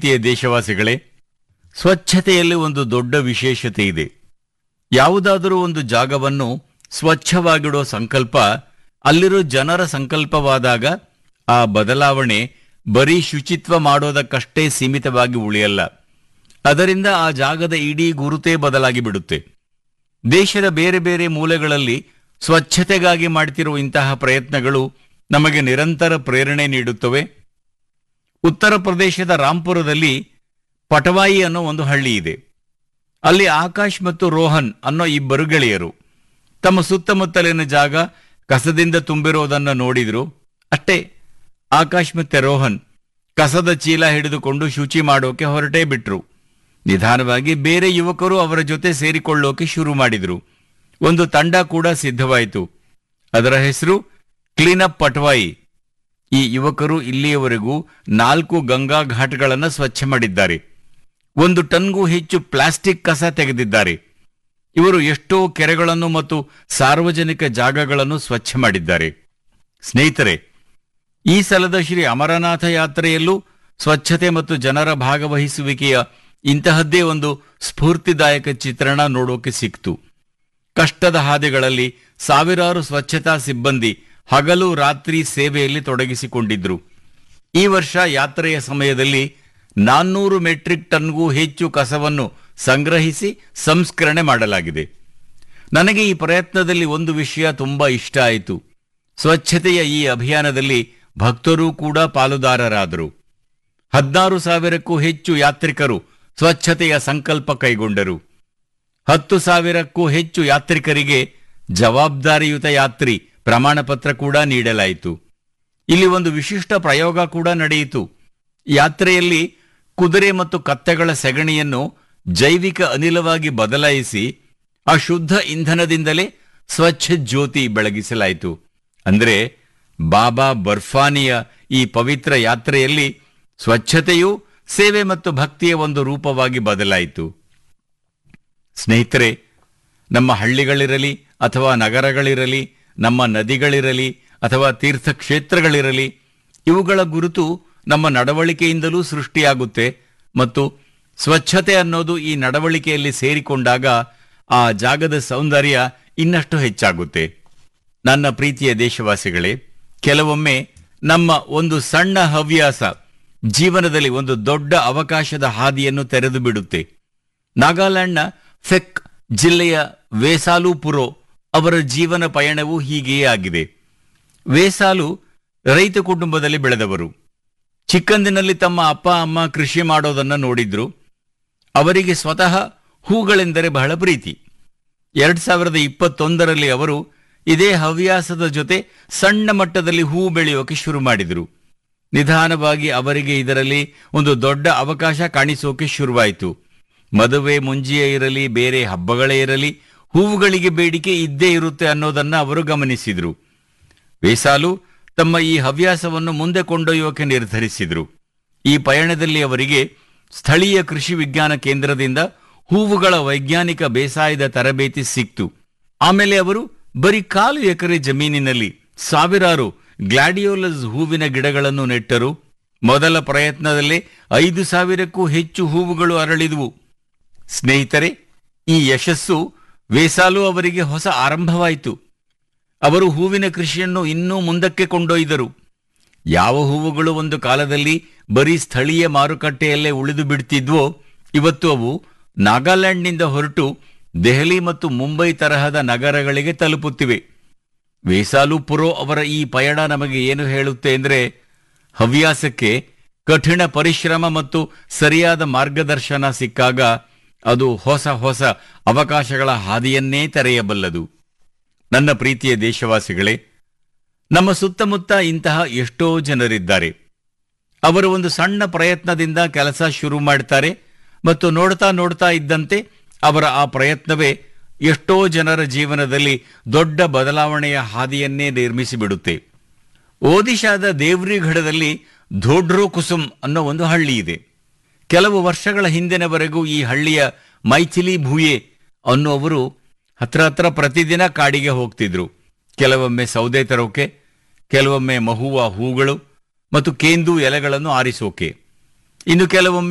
ಪ್ರೀತಿಯ ದೇಶವಾಸಿಗಳೇ ಸ್ವಚ್ಛತೆಯಲ್ಲಿ ಒಂದು ದೊಡ್ಡ ವಿಶೇಷತೆ ಇದೆ ಯಾವುದಾದರೂ ಒಂದು ಜಾಗವನ್ನು ಸ್ವಚ್ಛವಾಗಿಡೋ ಸಂಕಲ್ಪ ಅಲ್ಲಿರೋ ಜನರ ಸಂಕಲ್ಪವಾದಾಗ ಆ ಬದಲಾವಣೆ ಬರೀ ಶುಚಿತ್ವ ಮಾಡೋದಕ್ಕಷ್ಟೇ ಸೀಮಿತವಾಗಿ ಉಳಿಯಲ್ಲ ಅದರಿಂದ ಆ ಜಾಗದ ಇಡೀ ಗುರುತೇ ಬದಲಾಗಿ ಬಿಡುತ್ತೆ ದೇಶದ ಬೇರೆ ಬೇರೆ ಮೂಲೆಗಳಲ್ಲಿ ಸ್ವಚ್ಛತೆಗಾಗಿ ಮಾಡ್ತಿರುವ ಇಂತಹ ಪ್ರಯತ್ನಗಳು ನಮಗೆ ನಿರಂತರ ಪ್ರೇರಣೆ ನೀಡುತ್ತವೆ ಉತ್ತರ ಪ್ರದೇಶದ ರಾಂಪುರದಲ್ಲಿ ಪಟವಾಯಿ ಅನ್ನೋ ಒಂದು ಹಳ್ಳಿ ಇದೆ ಅಲ್ಲಿ ಆಕಾಶ್ ಮತ್ತು ರೋಹನ್ ಅನ್ನೋ ಇಬ್ಬರು ಗೆಳೆಯರು ತಮ್ಮ ಸುತ್ತಮುತ್ತಲಿನ ಜಾಗ ಕಸದಿಂದ ತುಂಬಿರೋದನ್ನ ನೋಡಿದ್ರು ಅಷ್ಟೇ ಆಕಾಶ್ ಮತ್ತೆ ರೋಹನ್ ಕಸದ ಚೀಲ ಹಿಡಿದುಕೊಂಡು ಶುಚಿ ಮಾಡೋಕೆ ಹೊರಟೇ ಬಿಟ್ರು ನಿಧಾನವಾಗಿ ಬೇರೆ ಯುವಕರು ಅವರ ಜೊತೆ ಸೇರಿಕೊಳ್ಳೋಕೆ ಶುರು ಮಾಡಿದ್ರು ಒಂದು ತಂಡ ಕೂಡ ಸಿದ್ಧವಾಯಿತು ಅದರ ಹೆಸರು ಕ್ಲೀನಪ್ ಪಟ್ವಾಯಿ ಈ ಯುವಕರು ಇಲ್ಲಿಯವರೆಗೂ ನಾಲ್ಕು ಗಂಗಾ ಘಾಟ್ಗಳನ್ನು ಸ್ವಚ್ಛ ಮಾಡಿದ್ದಾರೆ ಒಂದು ಟನ್ಗೂ ಹೆಚ್ಚು ಪ್ಲಾಸ್ಟಿಕ್ ಕಸ ತೆಗೆದಿದ್ದಾರೆ ಇವರು ಎಷ್ಟೋ ಕೆರೆಗಳನ್ನು ಮತ್ತು ಸಾರ್ವಜನಿಕ ಜಾಗಗಳನ್ನು ಸ್ವಚ್ಛ ಮಾಡಿದ್ದಾರೆ ಸ್ನೇಹಿತರೆ ಈ ಸಲದ ಶ್ರೀ ಅಮರನಾಥ ಯಾತ್ರೆಯಲ್ಲೂ ಸ್ವಚ್ಛತೆ ಮತ್ತು ಜನರ ಭಾಗವಹಿಸುವಿಕೆಯ ಇಂತಹದ್ದೇ ಒಂದು ಸ್ಫೂರ್ತಿದಾಯಕ ಚಿತ್ರಣ ನೋಡೋಕೆ ಸಿಕ್ತು ಕಷ್ಟದ ಹಾದಿಗಳಲ್ಲಿ ಸಾವಿರಾರು ಸ್ವಚ್ಛತಾ ಸಿಬ್ಬಂದಿ ಹಗಲು ರಾತ್ರಿ ಸೇವೆಯಲ್ಲಿ ತೊಡಗಿಸಿಕೊಂಡಿದ್ರು ಈ ವರ್ಷ ಯಾತ್ರೆಯ ಸಮಯದಲ್ಲಿ ನಾನ್ನೂರು ಮೆಟ್ರಿಕ್ ಟನ್ಗೂ ಹೆಚ್ಚು ಕಸವನ್ನು ಸಂಗ್ರಹಿಸಿ ಸಂಸ್ಕರಣೆ ಮಾಡಲಾಗಿದೆ ನನಗೆ ಈ ಪ್ರಯತ್ನದಲ್ಲಿ ಒಂದು ವಿಷಯ ತುಂಬಾ ಇಷ್ಟ ಆಯಿತು ಸ್ವಚ್ಛತೆಯ ಈ ಅಭಿಯಾನದಲ್ಲಿ ಭಕ್ತರೂ ಕೂಡ ಪಾಲುದಾರರಾದರು ಹದಿನಾರು ಸಾವಿರಕ್ಕೂ ಹೆಚ್ಚು ಯಾತ್ರಿಕರು ಸ್ವಚ್ಛತೆಯ ಸಂಕಲ್ಪ ಕೈಗೊಂಡರು ಹತ್ತು ಸಾವಿರಕ್ಕೂ ಹೆಚ್ಚು ಯಾತ್ರಿಕರಿಗೆ ಜವಾಬ್ದಾರಿಯುತ ಯಾತ್ರಿ ಪ್ರಮಾಣ ಪತ್ರ ಕೂಡ ನೀಡಲಾಯಿತು ಇಲ್ಲಿ ಒಂದು ವಿಶಿಷ್ಟ ಪ್ರಯೋಗ ಕೂಡ ನಡೆಯಿತು ಯಾತ್ರೆಯಲ್ಲಿ ಕುದುರೆ ಮತ್ತು ಕತ್ತೆಗಳ ಸೆಗಣಿಯನ್ನು ಜೈವಿಕ ಅನಿಲವಾಗಿ ಬದಲಾಯಿಸಿ ಆ ಶುದ್ಧ ಇಂಧನದಿಂದಲೇ ಸ್ವಚ್ಛ ಜ್ಯೋತಿ ಬೆಳಗಿಸಲಾಯಿತು ಅಂದ್ರೆ ಬಾಬಾ ಬರ್ಫಾನಿಯ ಈ ಪವಿತ್ರ ಯಾತ್ರೆಯಲ್ಲಿ ಸ್ವಚ್ಛತೆಯು ಸೇವೆ ಮತ್ತು ಭಕ್ತಿಯ ಒಂದು ರೂಪವಾಗಿ ಬದಲಾಯಿತು ಸ್ನೇಹಿತರೆ ನಮ್ಮ ಹಳ್ಳಿಗಳಿರಲಿ ಅಥವಾ ನಗರಗಳಿರಲಿ ನಮ್ಮ ನದಿಗಳಿರಲಿ ಅಥವಾ ತೀರ್ಥಕ್ಷೇತ್ರಗಳಿರಲಿ ಇವುಗಳ ಗುರುತು ನಮ್ಮ ನಡವಳಿಕೆಯಿಂದಲೂ ಸೃಷ್ಟಿಯಾಗುತ್ತೆ ಮತ್ತು ಸ್ವಚ್ಛತೆ ಅನ್ನೋದು ಈ ನಡವಳಿಕೆಯಲ್ಲಿ ಸೇರಿಕೊಂಡಾಗ ಆ ಜಾಗದ ಸೌಂದರ್ಯ ಇನ್ನಷ್ಟು ಹೆಚ್ಚಾಗುತ್ತೆ ನನ್ನ ಪ್ರೀತಿಯ ದೇಶವಾಸಿಗಳೇ ಕೆಲವೊಮ್ಮೆ ನಮ್ಮ ಒಂದು ಸಣ್ಣ ಹವ್ಯಾಸ ಜೀವನದಲ್ಲಿ ಒಂದು ದೊಡ್ಡ ಅವಕಾಶದ ಹಾದಿಯನ್ನು ತೆರೆದು ಬಿಡುತ್ತೆ ನಾಗಾಲ್ಯಾಂಡ್ನ ಫೆಕ್ ಜಿಲ್ಲೆಯ ವೇಸಾಲು ಪುರೋ ಅವರ ಜೀವನ ಪಯಣವೂ ಹೀಗೆಯೇ ಆಗಿದೆ ವೇಸಾಲು ರೈತ ಕುಟುಂಬದಲ್ಲಿ ಬೆಳೆದವರು ಚಿಕ್ಕಂದಿನಲ್ಲಿ ತಮ್ಮ ಅಪ್ಪ ಅಮ್ಮ ಕೃಷಿ ಮಾಡೋದನ್ನ ನೋಡಿದ್ರು ಅವರಿಗೆ ಸ್ವತಃ ಹೂಗಳೆಂದರೆ ಬಹಳ ಪ್ರೀತಿ ಎರಡ್ ಸಾವಿರದ ಇಪ್ಪತ್ತೊಂದರಲ್ಲಿ ಅವರು ಇದೇ ಹವ್ಯಾಸದ ಜೊತೆ ಸಣ್ಣ ಮಟ್ಟದಲ್ಲಿ ಹೂ ಬೆಳೆಯೋಕೆ ಶುರು ಮಾಡಿದರು ನಿಧಾನವಾಗಿ ಅವರಿಗೆ ಇದರಲ್ಲಿ ಒಂದು ದೊಡ್ಡ ಅವಕಾಶ ಕಾಣಿಸೋಕೆ ಶುರುವಾಯಿತು ಮದುವೆ ಮುಂಜಿಯೇ ಇರಲಿ ಬೇರೆ ಹಬ್ಬಗಳೇ ಇರಲಿ ಹೂವುಗಳಿಗೆ ಬೇಡಿಕೆ ಇದ್ದೇ ಇರುತ್ತೆ ಅನ್ನೋದನ್ನ ಅವರು ಗಮನಿಸಿದ್ರು ವೇಸಾಲು ತಮ್ಮ ಈ ಹವ್ಯಾಸವನ್ನು ಮುಂದೆ ಕೊಂಡೊಯ್ಯೋಕೆ ನಿರ್ಧರಿಸಿದ್ರು ಈ ಪಯಣದಲ್ಲಿ ಅವರಿಗೆ ಸ್ಥಳೀಯ ಕೃಷಿ ವಿಜ್ಞಾನ ಕೇಂದ್ರದಿಂದ ಹೂವುಗಳ ವೈಜ್ಞಾನಿಕ ಬೇಸಾಯದ ತರಬೇತಿ ಸಿಕ್ತು ಆಮೇಲೆ ಅವರು ಬರೀ ಕಾಲು ಎಕರೆ ಜಮೀನಿನಲ್ಲಿ ಸಾವಿರಾರು ಗ್ಲಾಡಿಯೋಲಸ್ ಹೂವಿನ ಗಿಡಗಳನ್ನು ನೆಟ್ಟರು ಮೊದಲ ಪ್ರಯತ್ನದಲ್ಲೇ ಐದು ಸಾವಿರಕ್ಕೂ ಹೆಚ್ಚು ಹೂವುಗಳು ಅರಳಿದುವು ಸ್ನೇಹಿತರೆ ಈ ಯಶಸ್ಸು ವೇಸಾಲು ಅವರಿಗೆ ಹೊಸ ಆರಂಭವಾಯಿತು ಅವರು ಹೂವಿನ ಕೃಷಿಯನ್ನು ಇನ್ನೂ ಮುಂದಕ್ಕೆ ಕೊಂಡೊಯ್ದರು ಯಾವ ಹೂವುಗಳು ಒಂದು ಕಾಲದಲ್ಲಿ ಬರೀ ಸ್ಥಳೀಯ ಮಾರುಕಟ್ಟೆಯಲ್ಲೇ ಉಳಿದು ಬಿಡ್ತಿದ್ವೋ ಇವತ್ತು ಅವು ನಾಗಾಲ್ಯಾಂಡ್ನಿಂದ ಹೊರಟು ದೆಹಲಿ ಮತ್ತು ಮುಂಬೈ ತರಹದ ನಗರಗಳಿಗೆ ತಲುಪುತ್ತಿವೆ ವೇಸಾಲು ಪುರೋ ಅವರ ಈ ಪಯಣ ನಮಗೆ ಏನು ಹೇಳುತ್ತೆ ಅಂದ್ರೆ ಹವ್ಯಾಸಕ್ಕೆ ಕಠಿಣ ಪರಿಶ್ರಮ ಮತ್ತು ಸರಿಯಾದ ಮಾರ್ಗದರ್ಶನ ಸಿಕ್ಕಾಗ ಅದು ಹೊಸ ಹೊಸ ಅವಕಾಶಗಳ ಹಾದಿಯನ್ನೇ ತೆರೆಯಬಲ್ಲದು ನನ್ನ ಪ್ರೀತಿಯ ದೇಶವಾಸಿಗಳೇ ನಮ್ಮ ಸುತ್ತಮುತ್ತ ಇಂತಹ ಎಷ್ಟೋ ಜನರಿದ್ದಾರೆ ಅವರು ಒಂದು ಸಣ್ಣ ಪ್ರಯತ್ನದಿಂದ ಕೆಲಸ ಶುರು ಮಾಡ್ತಾರೆ ಮತ್ತು ನೋಡ್ತಾ ನೋಡ್ತಾ ಇದ್ದಂತೆ ಅವರ ಆ ಪ್ರಯತ್ನವೇ ಎಷ್ಟೋ ಜನರ ಜೀವನದಲ್ಲಿ ದೊಡ್ಡ ಬದಲಾವಣೆಯ ಹಾದಿಯನ್ನೇ ನಿರ್ಮಿಸಿಬಿಡುತ್ತೆ ಒಡಿಶಾದ ದೇವ್ರಿಘಡದಲ್ಲಿ ಧೋಡ್ರೋ ಕುಸುಮ್ ಅನ್ನೋ ಒಂದು ಹಳ್ಳಿ ಇದೆ ಕೆಲವು ವರ್ಷಗಳ ಹಿಂದಿನವರೆಗೂ ಈ ಹಳ್ಳಿಯ ಮೈಥಿಲಿ ಭೂಯೆ ಅನ್ನುವರು ಹತ್ರ ಹತ್ರ ಪ್ರತಿದಿನ ಕಾಡಿಗೆ ಹೋಗ್ತಿದ್ರು ಕೆಲವೊಮ್ಮೆ ಸೌದೆ ತರೋಕೆ ಕೆಲವೊಮ್ಮೆ ಮಹುವ ಹೂಗಳು ಮತ್ತು ಕೇಂದು ಎಲೆಗಳನ್ನು ಆರಿಸೋಕೆ ಇನ್ನು ಕೆಲವೊಮ್ಮೆ